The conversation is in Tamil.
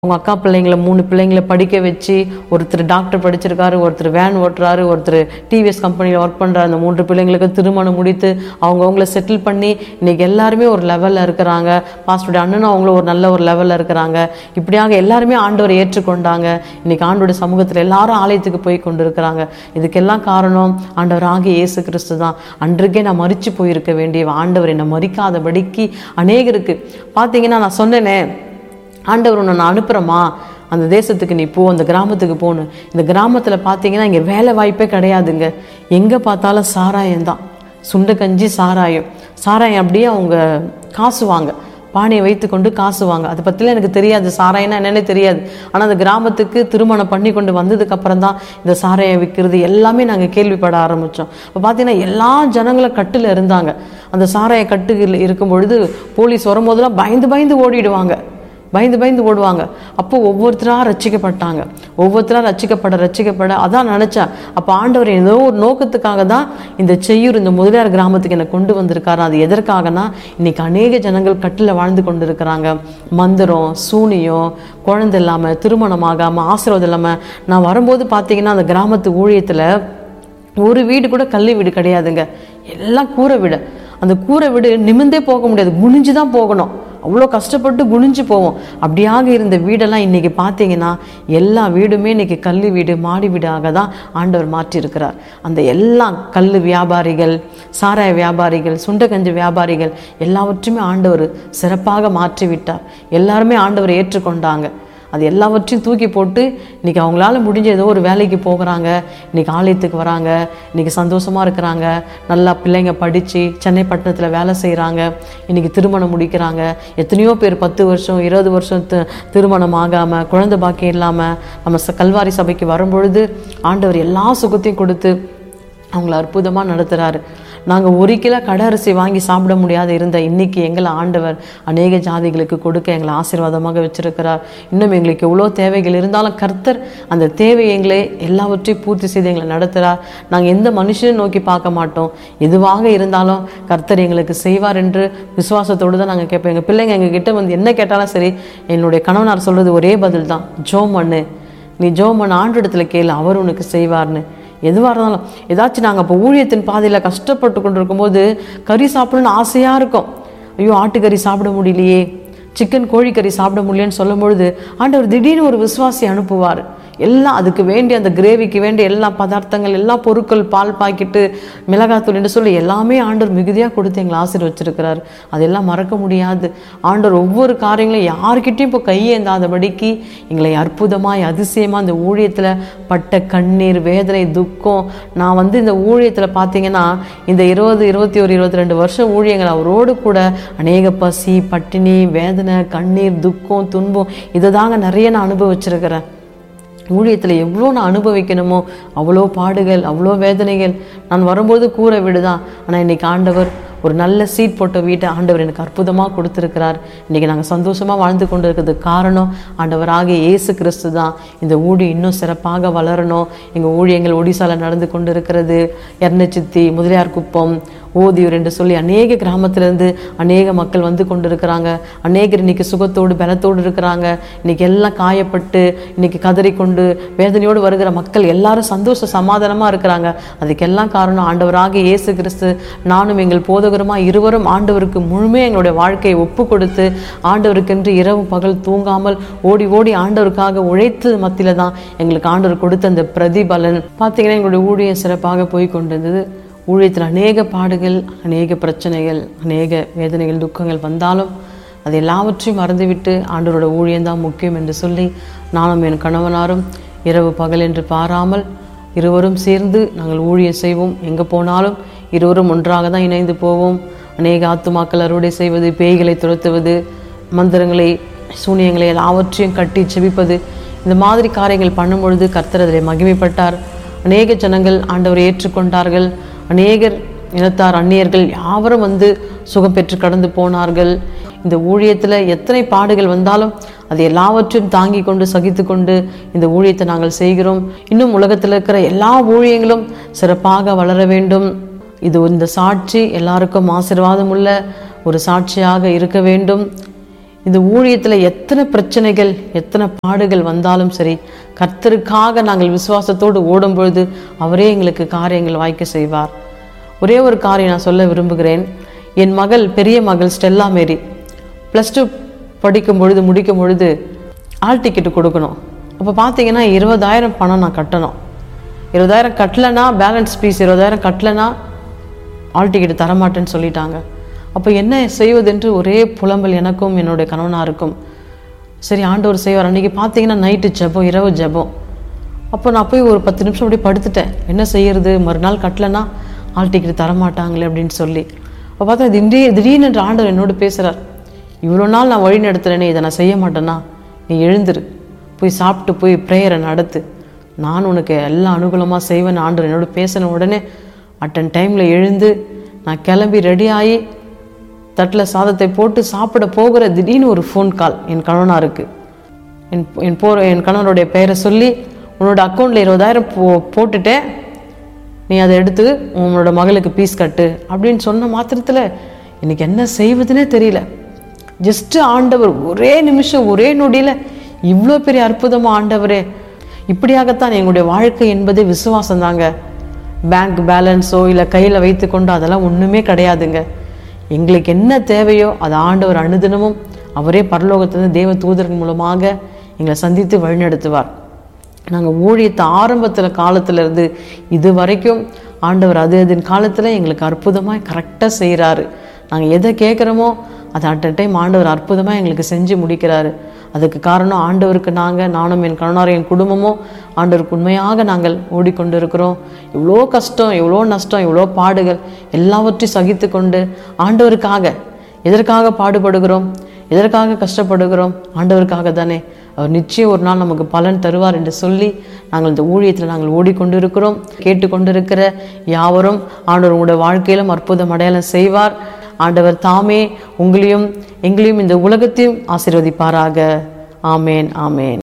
அவங்க அக்கா பிள்ளைங்கள மூணு பிள்ளைங்களை படிக்க வச்சு ஒருத்தர் டாக்டர் படிச்சிருக்காரு ஒருத்தர் வேன் ஓட்டுறாரு ஒருத்தர் டிவிஎஸ் கம்பெனியில் ஒர்க் பண்ணுறாரு அந்த மூன்று பிள்ளைங்களுக்கு திருமணம் முடித்து அவங்கவுங்கள செட்டில் பண்ணி இன்னைக்கு எல்லாருமே ஒரு லெவலில் இருக்கிறாங்க பாஸ்டருடைய அண்ணனும் அவங்களும் ஒரு நல்ல ஒரு லெவலில் இருக்கிறாங்க இப்படியாக எல்லாருமே ஆண்டவரை ஏற்றுக்கொண்டாங்க இன்னைக்கு ஆண்டோட சமூகத்தில் எல்லாரும் ஆலயத்துக்கு போய் கொண்டு இருக்கிறாங்க இதுக்கெல்லாம் காரணம் ஆண்டவர் ஆகிய இயேசு கிறிஸ்து தான் அன்றைக்கே நான் மறிச்சு போயிருக்க வேண்டிய ஆண்டவர் என்னை மறிக்காதபடிக்கு அநேகருக்கு பார்த்தீங்கன்னா நான் சொன்னேனே ஆண்டவர் உன்னை நான் அனுப்புகிறேம்மா அந்த தேசத்துக்கு நீ போ அந்த கிராமத்துக்கு போகணும் இந்த கிராமத்தில் பார்த்தீங்கன்னா இங்கே வேலை வாய்ப்பே கிடையாதுங்க எங்கே பார்த்தாலும் சாராயம் தான் சுண்டை கஞ்சி சாராயம் சாராயம் அப்படியே அவங்க காசுவாங்க பானையை வைத்துக்கொண்டு காசு வாங்க அதை பற்றிலாம் எனக்கு தெரியாது சாராயம்னா என்னன்னே தெரியாது ஆனால் அந்த கிராமத்துக்கு திருமணம் பண்ணி கொண்டு வந்ததுக்கு அப்புறம் தான் இந்த சாராயம் விற்கிறது எல்லாமே நாங்கள் கேள்விப்பட ஆரம்பித்தோம் இப்போ பார்த்தீங்கன்னா எல்லா ஜனங்களும் கட்டில் இருந்தாங்க அந்த சாராய கட்டுகள் இருக்கும் பொழுது போலீஸ் வரும்போதெல்லாம் பயந்து பயந்து ஓடிடுவாங்க பயந்து பயந்து ஓடுவாங்க அப்போ ஒவ்வொருத்தராக ரட்சிக்கப்பட்டாங்க ஒவ்வொருத்தராக ரட்சிக்கப்பட ரட்சிக்கப்பட அதான் நினச்சேன் அப்போ ஆண்டவர் ஏதோ ஒரு நோக்கத்துக்காக தான் இந்த செய்யூர் இந்த முதலியார் கிராமத்துக்கு என்னை கொண்டு வந்திருக்காரு அது எதற்காகனா இன்னைக்கு அநேக ஜனங்கள் கட்டில் வாழ்ந்து கொண்டு இருக்கிறாங்க மந்திரம் சூனியம் குழந்தை இல்லாமல் திருமணம் ஆகாமல் ஆசீர்வாதம் இல்லாமல் நான் வரும்போது பார்த்தீங்கன்னா அந்த கிராமத்து ஊழியத்தில் ஒரு வீடு கூட கல் வீடு கிடையாதுங்க எல்லாம் கூரை வீடு அந்த கூரை வீடு நிமிந்தே போக முடியாது குனிஞ்சு தான் போகணும் அவ்வளோ கஷ்டப்பட்டு குனிஞ்சு போவோம் அப்படியாக இருந்த வீடெல்லாம் இன்னைக்கு பார்த்தீங்கன்னா எல்லா வீடுமே இன்னைக்கு கல் வீடு மாடி வீடாக தான் ஆண்டவர் மாற்றியிருக்கிறார் அந்த எல்லா கல் வியாபாரிகள் சாராய வியாபாரிகள் சுண்டகஞ்சி வியாபாரிகள் எல்லாவற்றையுமே ஆண்டவர் சிறப்பாக மாற்றி விட்டார் எல்லாருமே ஆண்டவரை ஏற்றுக்கொண்டாங்க அது எல்லாவற்றையும் தூக்கி போட்டு இன்னைக்கு அவங்களால முடிஞ்ச ஏதோ ஒரு வேலைக்கு போகிறாங்க இன்னைக்கு ஆலயத்துக்கு வராங்க இன்னைக்கு சந்தோஷமா இருக்கிறாங்க நல்லா பிள்ளைங்க படித்து சென்னை பட்டணத்தில் வேலை செய்கிறாங்க இன்னைக்கு திருமணம் முடிக்கிறாங்க எத்தனையோ பேர் பத்து வருஷம் இருபது வருஷம் தி- திருமணம் ஆகாமல் குழந்தை பாக்கியம் இல்லாமல் நம்ம ச- கல்வாரி சபைக்கு வரும்பொழுது ஆண்டவர் எல்லா சுகத்தையும் கொடுத்து அவங்கள அற்புதமாக நடத்துகிறாரு நாங்கள் ஒரு கிலோ கடை அரிசி வாங்கி சாப்பிட முடியாத இருந்த இன்னைக்கு எங்களை ஆண்டவர் அநேக ஜாதிகளுக்கு கொடுக்க எங்களை ஆசீர்வாதமாக வச்சிருக்கிறார் இன்னும் எங்களுக்கு எவ்வளோ தேவைகள் இருந்தாலும் கர்த்தர் அந்த தேவை எங்களை எல்லாவற்றையும் பூர்த்தி செய்து எங்களை நடத்துகிறார் நாங்கள் எந்த மனுஷனையும் நோக்கி பார்க்க மாட்டோம் எதுவாக இருந்தாலும் கர்த்தர் எங்களுக்கு செய்வார் என்று விசுவாசத்தோடு தான் நாங்கள் கேட்போம் எங்கள் பிள்ளைங்க எங்கள் கிட்ட வந்து என்ன கேட்டாலும் சரி என்னுடைய கணவனார் சொல்கிறது ஒரே பதில் தான் ஜோம் பண்ணு நீ ஜோம் பண்ண ஆண்டு இடத்துல கேளு அவர் உனக்கு செய்வார்னு எதுவாக இருந்தாலும் ஏதாச்சும் நாங்கள் இப்போ ஊழியத்தின் பாதையில் கஷ்டப்பட்டு கொண்டு இருக்கும்போது கறி சாப்பிடணும்னு ஆசையாக இருக்கும் ஐயோ ஆட்டுக்கறி சாப்பிட முடியலையே சிக்கன் கோழிக்கறி சாப்பிட முடியலன்னு சொல்லும் பொழுது ஆண்டவர் திடீர்னு ஒரு விசுவாசி அனுப்புவார் எல்லாம் அதுக்கு வேண்டிய அந்த கிரேவிக்கு வேண்டிய எல்லா பதார்த்தங்கள் எல்லா பொருட்கள் பால் பாக்கெட்டு மிளகாத்தூள் என்று சொல்லி எல்லாமே ஆண்டவர் மிகுதியாக கொடுத்து எங்களை ஆசீர்வச்சிருக்கிறார் அதெல்லாம் மறக்க முடியாது ஆண்டவர் ஒவ்வொரு காரியங்களையும் யார்கிட்டயும் இப்போ கையேந்தாதபடிக்கு எங்களை அற்புதமாய் அதிசயமாக இந்த ஊழியத்தில் பட்ட கண்ணீர் வேதனை துக்கம் நான் வந்து இந்த ஊழியத்தில் பார்த்தீங்கன்னா இந்த இருபது இருபத்தி ஒரு இருபத்தி ரெண்டு வருஷம் ஊழியங்கள் அவரோடு கூட அநேக பசி பட்டினி வேதனை கண்ணீர் துக்கம் துன்பம் இதை தாங்க நிறைய நான் அனுபவிச்சிருக்கிறேன் ஊழியத்தில் எவ்வளோ நான் அனுபவிக்கணுமோ அவ்வளோ பாடுகள் அவ்வளோ வேதனைகள் நான் வரும்போது கூரை விடுதான் ஆனால் இன்னைக்கு ஆண்டவர் ஒரு நல்ல சீட் போட்ட வீட்டை ஆண்டவர் எனக்கு அற்புதமாக கொடுத்துருக்கிறார் இன்றைக்கி நாங்கள் சந்தோஷமாக வாழ்ந்து கொண்டு இருக்கிறதுக்கு காரணம் ஆண்டவராகிய இயேசு கிறிஸ்து தான் இந்த ஊழி இன்னும் சிறப்பாக வளரணும் எங்கள் ஊழியங்கள் ஒடிசால நடந்து கொண்டு இருக்கிறது எர்ணச்சித்தி முதலியார் குப்பம் ஓதியூர் என்று சொல்லி அநேக கிராமத்திலேருந்து அநேக மக்கள் வந்து கொண்டு இருக்கிறாங்க அநேகர் இன்னைக்கு சுகத்தோடு பலத்தோடு இருக்கிறாங்க இன்னைக்கு எல்லாம் காயப்பட்டு இன்னைக்கு கதறிக்கொண்டு வேதனையோடு வருகிற மக்கள் எல்லாரும் சந்தோஷ சமாதானமாக இருக்கிறாங்க அதுக்கெல்லாம் காரணம் ஆண்டவராக இயேசு கிறிஸ்து நானும் எங்கள் போதகருமாக இருவரும் ஆண்டவருக்கு முழுமையாக எங்களுடைய வாழ்க்கையை ஒப்பு கொடுத்து ஆண்டவருக்கென்று இரவு பகல் தூங்காமல் ஓடி ஓடி ஆண்டவருக்காக உழைத்து மத்தியில தான் எங்களுக்கு ஆண்டவர் கொடுத்த அந்த பிரதிபலன் பார்த்தீங்கன்னா எங்களுடைய ஊழியம் சிறப்பாக போய் கொண்டிருந்தது ஊழியத்தில் அநேக பாடுகள் அநேக பிரச்சனைகள் அநேக வேதனைகள் துக்கங்கள் வந்தாலும் அது எல்லாவற்றையும் மறந்துவிட்டு ஆண்டவரோட ஊழியம்தான் முக்கியம் என்று சொல்லி நானும் என் கணவனாரும் இரவு பகல் என்று பாராமல் இருவரும் சேர்ந்து நாங்கள் ஊழியம் செய்வோம் எங்கே போனாலும் இருவரும் ஒன்றாக தான் இணைந்து போவோம் அநேக ஆத்துமாக்கள் அறுவடை செய்வது பேய்களை துரத்துவது மந்திரங்களை சூனியங்களை எல்லாவற்றையும் கட்டி செபிப்பது இந்த மாதிரி காரியங்கள் பண்ணும் பொழுது கர்த்தர் அதில் மகிமைப்பட்டார் அநேக ஜனங்கள் ஆண்டவரை ஏற்றுக்கொண்டார்கள் அநேகர் இனத்தார் அந்நியர்கள் யாவரும் வந்து சுகம் பெற்று கடந்து போனார்கள் இந்த ஊழியத்தில் எத்தனை பாடுகள் வந்தாலும் அது எல்லாவற்றையும் தாங்கி கொண்டு சகித்து கொண்டு இந்த ஊழியத்தை நாங்கள் செய்கிறோம் இன்னும் உலகத்தில் இருக்கிற எல்லா ஊழியங்களும் சிறப்பாக வளர வேண்டும் இது இந்த சாட்சி எல்லாருக்கும் ஆசீர்வாதம் உள்ள ஒரு சாட்சியாக இருக்க வேண்டும் இந்த ஊழியத்தில் எத்தனை பிரச்சனைகள் எத்தனை பாடுகள் வந்தாலும் சரி கர்த்தருக்காக நாங்கள் விசுவாசத்தோடு ஓடும் பொழுது அவரே எங்களுக்கு காரியங்கள் வாய்க்க செய்வார் ஒரே ஒரு காரியம் நான் சொல்ல விரும்புகிறேன் என் மகள் பெரிய மகள் ஸ்டெல்லா மேரி ப்ளஸ் டூ படிக்கும் பொழுது முடிக்கும் பொழுது ஆல் டிக்கெட்டு கொடுக்கணும் அப்போ பார்த்தீங்கன்னா இருபதாயிரம் பணம் நான் கட்டணும் இருபதாயிரம் கட்டலைன்னா பேலன்ஸ் ஃபீஸ் இருபதாயிரம் கட்டலைன்னா ஆல் டிக்கெட் தரமாட்டேன்னு சொல்லிட்டாங்க அப்போ என்ன செய்வதென்று ஒரே புலம்பல் எனக்கும் என்னுடைய கணவனாருக்கும் சரி ஆண்டவர் செய்வார் அன்றைக்கி பார்த்தீங்கன்னா நைட்டு ஜெபம் இரவு ஜெபம் அப்போ நான் போய் ஒரு பத்து நிமிஷம் அப்படியே படுத்துட்டேன் என்ன செய்யறது மறுநாள் கட்டலைன்னா ஆல் டிக்கெட் தரமாட்டாங்களே அப்படின்னு சொல்லி அப்போ பார்த்தா திடீர் திடீர்னு என்று ஆண்டவர் என்னோடு பேசுகிறார் இவ்வளோ நாள் நான் வழி நடத்துகிறேனே இதை நான் செய்ய மாட்டேன்னா நீ எழுந்துரு போய் சாப்பிட்டு போய் ப்ரேயரை நடத்து நான் உனக்கு எல்லாம் அனுகூலமாக செய்வேன் ஆண்டவர் என்னோட பேசின உடனே அட்டன் டைமில் எழுந்து நான் கிளம்பி ரெடி ஆகி தட்டில் சாதத்தை போட்டு சாப்பிட போகிற திடீர்னு ஒரு ஃபோன் கால் என் கணவனாருக்கு என் என் போகிற என் கணவனுடைய பெயரை சொல்லி உன்னோட அக்கௌண்ட்டில் இருபதாயிரம் போ போட்டுட்டேன் நீ அதை எடுத்து உன்னோட மகளுக்கு பீஸ் கட்டு அப்படின்னு சொன்ன மாத்திரத்தில் எனக்கு என்ன செய்வதுனே தெரியல ஜஸ்ட் ஆண்டவர் ஒரே நிமிஷம் ஒரே நொடியில் இவ்வளோ பெரிய அற்புதமாக ஆண்டவரே இப்படியாகத்தான் எங்களுடைய வாழ்க்கை என்பதே விசுவாசம் தாங்க பேங்க் பேலன்ஸோ இல்லை கையில் வைத்துக்கொண்டோ அதெல்லாம் ஒன்றுமே கிடையாதுங்க எங்களுக்கு என்ன தேவையோ அதை ஆண்டவர் அனுதினமும் அவரே பரலோகத்திலிருந்து தேவ தூதர்கள் மூலமாக எங்களை சந்தித்து வழிநடத்துவார் நாங்கள் ஊழியத்தை ஆரம்பத்தில் காலத்துல இருந்து இது வரைக்கும் ஆண்டவர் அது அதன் காலத்தில் எங்களுக்கு அற்புதமாக கரெக்டாக செய்கிறாரு நாங்கள் எதை கேட்குறோமோ அதை அட் அ டைம் ஆண்டவர் அற்புதமாக எங்களுக்கு செஞ்சு முடிக்கிறாரு அதுக்கு காரணம் ஆண்டவருக்கு நாங்கள் நானும் என் கணவனார் என் குடும்பமும் ஆண்டவருக்கு உண்மையாக நாங்கள் ஓடிக்கொண்டு இருக்கிறோம் இவ்வளோ கஷ்டம் இவ்வளோ நஷ்டம் இவ்வளோ பாடுகள் எல்லாவற்றையும் சகித்து கொண்டு ஆண்டவருக்காக எதற்காக பாடுபடுகிறோம் எதற்காக கஷ்டப்படுகிறோம் ஆண்டவருக்காக தானே அவர் நிச்சயம் ஒரு நாள் நமக்கு பலன் தருவார் என்று சொல்லி நாங்கள் இந்த ஊழியத்தில் நாங்கள் ஓடிக்கொண்டு இருக்கிறோம் கேட்டுக்கொண்டிருக்கிற யாவரும் ஆண்டவர் உங்களுடைய வாழ்க்கையிலும் அற்புதம் அடையாளம் செய்வார் ஆண்டவர் தாமே உங்களையும் எங்களையும் இந்த உலகத்தையும் ஆசீர்வதிப்பாராக ஆமேன் ஆமேன்